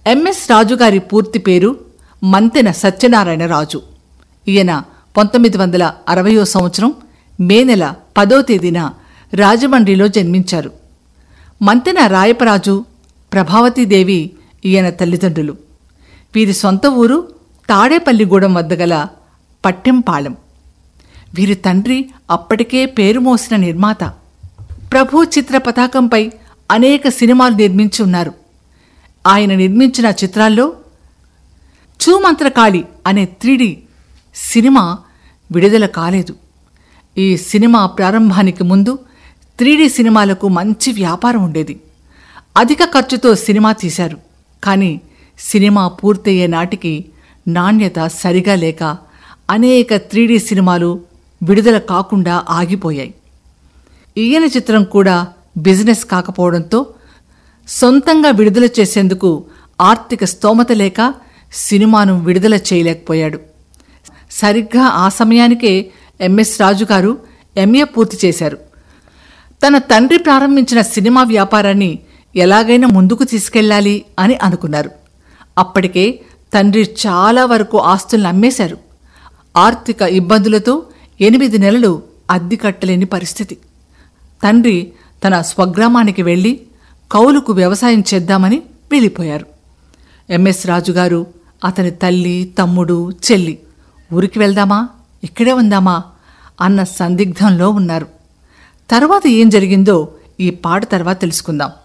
MS రాజు గారి పూర్తి పేరు మంతెన సత్యనారాయణ రాజు ఈయన పంతొమ్మిది వందల అరవయో సంవత్సరం మే నెల పదో తేదీన రాజమండ్రిలో జన్మించారు మంతెన రాయపరాజు ప్రభావతీదేవి ఈయన తల్లిదండ్రులు వీరి సొంత ఊరు తాడేపల్లిగూడెం వద్ద గల పట్టెంపాళెం వీరి తండ్రి అప్పటికే పేరు మోసిన నిర్మాత ప్రభు చిత్ర పతాకంపై అనేక సినిమాలు నిర్మించి ఉన్నారు ఆయన నిర్మించిన చిత్రాల్లో చూమంత్రకాళి అనే త్రీడి సినిమా విడుదల కాలేదు ఈ సినిమా ప్రారంభానికి ముందు త్రీడీ సినిమాలకు మంచి వ్యాపారం ఉండేది అధిక ఖర్చుతో సినిమా తీశారు కానీ సినిమా పూర్తయ్యే నాటికి నాణ్యత సరిగా లేక అనేక త్రీడీ సినిమాలు విడుదల కాకుండా ఆగిపోయాయి ఈయన చిత్రం కూడా బిజినెస్ కాకపోవడంతో సొంతంగా విడుదల చేసేందుకు ఆర్థిక స్తోమత లేక సినిమాను విడుదల చేయలేకపోయాడు సరిగ్గా ఆ సమయానికే ఎంఎస్ రాజు గారు ఎంఏ పూర్తి చేశారు తన తండ్రి ప్రారంభించిన సినిమా వ్యాపారాన్ని ఎలాగైనా ముందుకు తీసుకెళ్ళాలి అని అనుకున్నారు అప్పటికే తండ్రి చాలా వరకు ఆస్తులను అమ్మేశారు ఆర్థిక ఇబ్బందులతో ఎనిమిది నెలలు అద్దె కట్టలేని పరిస్థితి తండ్రి తన స్వగ్రామానికి వెళ్ళి కౌలుకు వ్యవసాయం చేద్దామని వెళ్ళిపోయారు ఎంఎస్ రాజుగారు అతని తల్లి తమ్ముడు చెల్లి ఊరికి వెళ్దామా ఇక్కడే ఉందామా అన్న సందిగ్ధంలో ఉన్నారు తర్వాత ఏం జరిగిందో ఈ పాట తర్వాత తెలుసుకుందాం